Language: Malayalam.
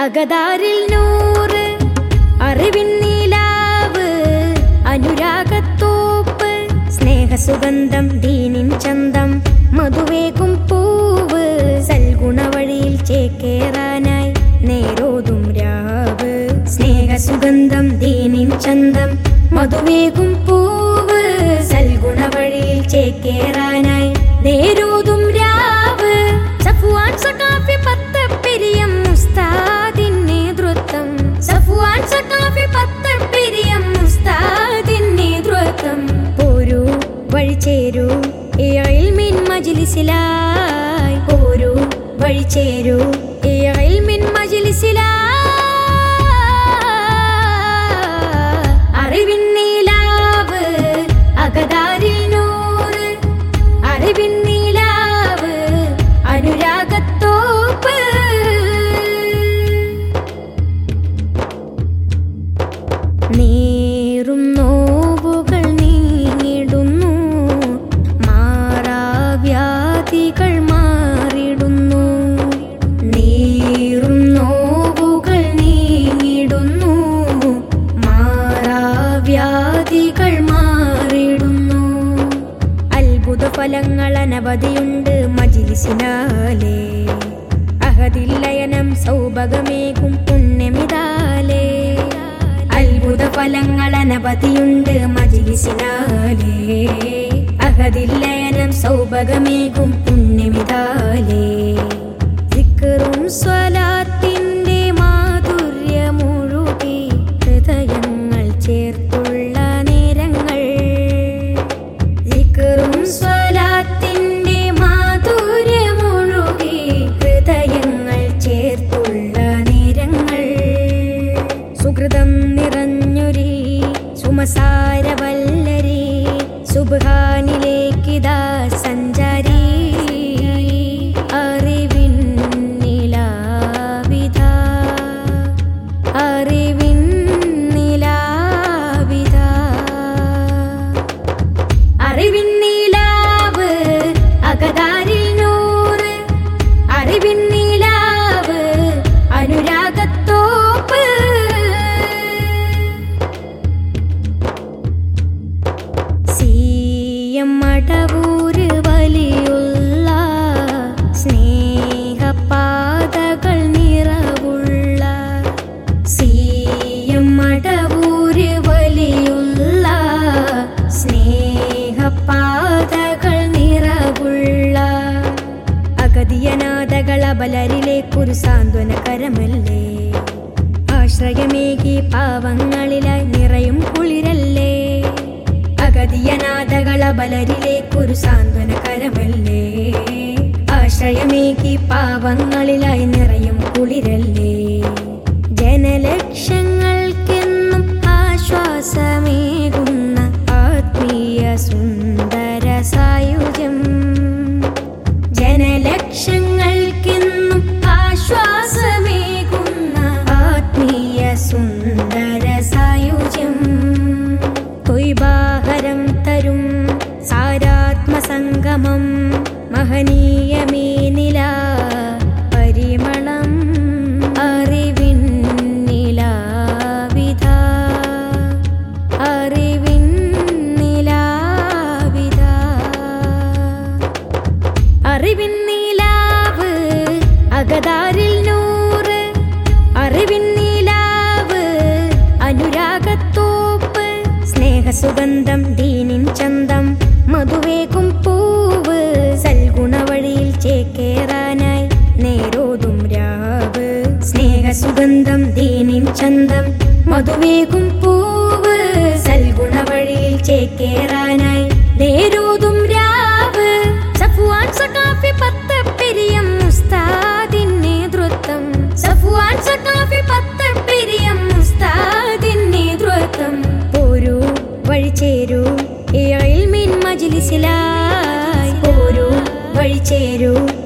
അകതാരിൽ നൂറ് അറിവിൻ നീലാവ് അനുരാഗത്തോപ്പ് സ്നേഹസുഗന്ധം ദീനിൻ ചന്തം മധുവേകും പൂവ് സൽഗുണ വഴിയിൽ ചേക്കേറാനായി നേരോതും രാവ് സ്നേഹസുഗന്ധം ദീനിൻ ചന്തം മധുവേകും പൂവ് സൽഗുണ വഴിയിൽ ചേക്കേറാനായി നേരോതും രാവ് സഫുവാൻ സഖാഫി പത്തപ്പെരിയം ഉസ്താദിൻ നേതൃത്വം സഫുവാൻ സഖാഫി പത്തപ്പെരിയം ഉസ്താദിൻ നേതൃത്വം ഒരു വഴി ചേരൂ ഈ ഇൽമിൻ മജ്ലിസിലായി ഒരു വഴി ചേരൂ ഈ ഇൽമിൻ മജ്ലിസിലായി അറിവിൻ നീലാവ് അകതാരിൽ നൂറ് അറിവിൻ നീലാവ് അനുരാഗത്തോപ്പ് നീറും നോവുകൾ നീങ്ങിടുന്നു മാറാവ്യാധികൾ മാറിടുന്നു നീറും നോവുകൾ നീങ്ങിടുന്നു മാറാവ്യാധികൾ മാറിടുന്നു അത്ഭുത ഫലങ്ങൾ അനവധിയുണ്ട് മജിലിസിനാലേ അഹദില്ലയനം സൗഭഗമേകും പുണ്യമിതാലേ അത്ഭുത ഫലങ്ങൾ അനവധിയുണ്ട് മജിലിസിനാലേ അഹദില്ലയനം സൗഭഗമേകും പുണ്യമിതാലേ ദിക്റും സ്വലാത്തിന്റെ മാധുര്യമൊഴുകി ഹൃദയങ്ങൾ ചേർത്തുള്ള നേരങ്ങൾ ദിക്റും സ്വലാത്തിന്റെ മാധുര്യമൊഴുകി ഹൃദയങ്ങൾ ചേർത്തുള്ള നേരങ്ങൾ സുഹൃതം നിറഞ്ഞൊരി സുമസാരവല്ലരി സുബാനിലേക്കിതാ സഞ്ചാരി അറിവിൻ നിലാവിധ അറിവിൻ നിലാവിധ അറിവിൻ നീലാവ് അകതാരിൽ നൂറ് അറിവിൻ നീലാവ് അനുരാഗത്തോപ്പ് സീയം മടവൂര് വലിയുള്ള സ്നേഹപാതകൾ നിറവുള്ള സീയം മടവൂര് വലിയുള്ള സ്നേഹപാതകൾ നിറവുള്ള അഗതിയനാഥകൾ അബലരിലേക്കൊരു സാന്ത്വന കരമല്ലേ ആശ്രയമേകി പാവങ്ങളിലായി നിറയും കുളിരല്ലേ അഗതിയനാഥകൾ അബലരിലേക്കൊരു സാന്ത്വന കരമല്ലേ ആശ്രയമേകി പാവങ്ങളിലായി നിറയും കുളിരല്ലേ ജനലക്ഷങ്ങൾക്കെന്നും ആശ്വാസമേകുന്ന ആത്മീയ സുന്ദര സായുജ്യം ജനലക്ഷങ്ങൾക്കെന്നും ആശ്വാസമേകുന്ന ആത്മീയ സുന്ദര സായുജ്യം തൊയ്ബാഹരം തരും സാരാത്മസംഗമം മഹനീയമീനില പരിമളം അറിവിൻ നിലാവിധ അറിവിൻ നിലാവിധ അറിവിൻ നീലാവ് അകതാരിൽ നൂറ് അറിവിൻ നീലാവ് അനുരാഗത്തോപ്പ് സ്നേഹസുഗന്ധം ദീനിൻ ചന്തം മധുവേകും പൂവ് സൽഗുണ വഴിയിൽ ചേക്കേറാനായി നേരോതും രാവ് സ്നേഹസുഗന്ധം ദീനിൻ ചന്തം മധുവേകും പൂവ് സൽഗുണ വഴിയിൽ ചേക്കേറാനായി നേരോതും രാവ് സഫുവാൻ സഖാഫി പത്തപ്പെരിയം ഉസ്താദിൻ നേതൃത്വം സഫുവാൻ സഖാഫി പത്തപ്പെരിയം ഉസ്താദിൻ നേതൃത്വം ഒരു വഴി ചേരൂ ഈ ഇൽമിൻ മജ്ലിസിലായി ഒരു വഴി ചേരൂ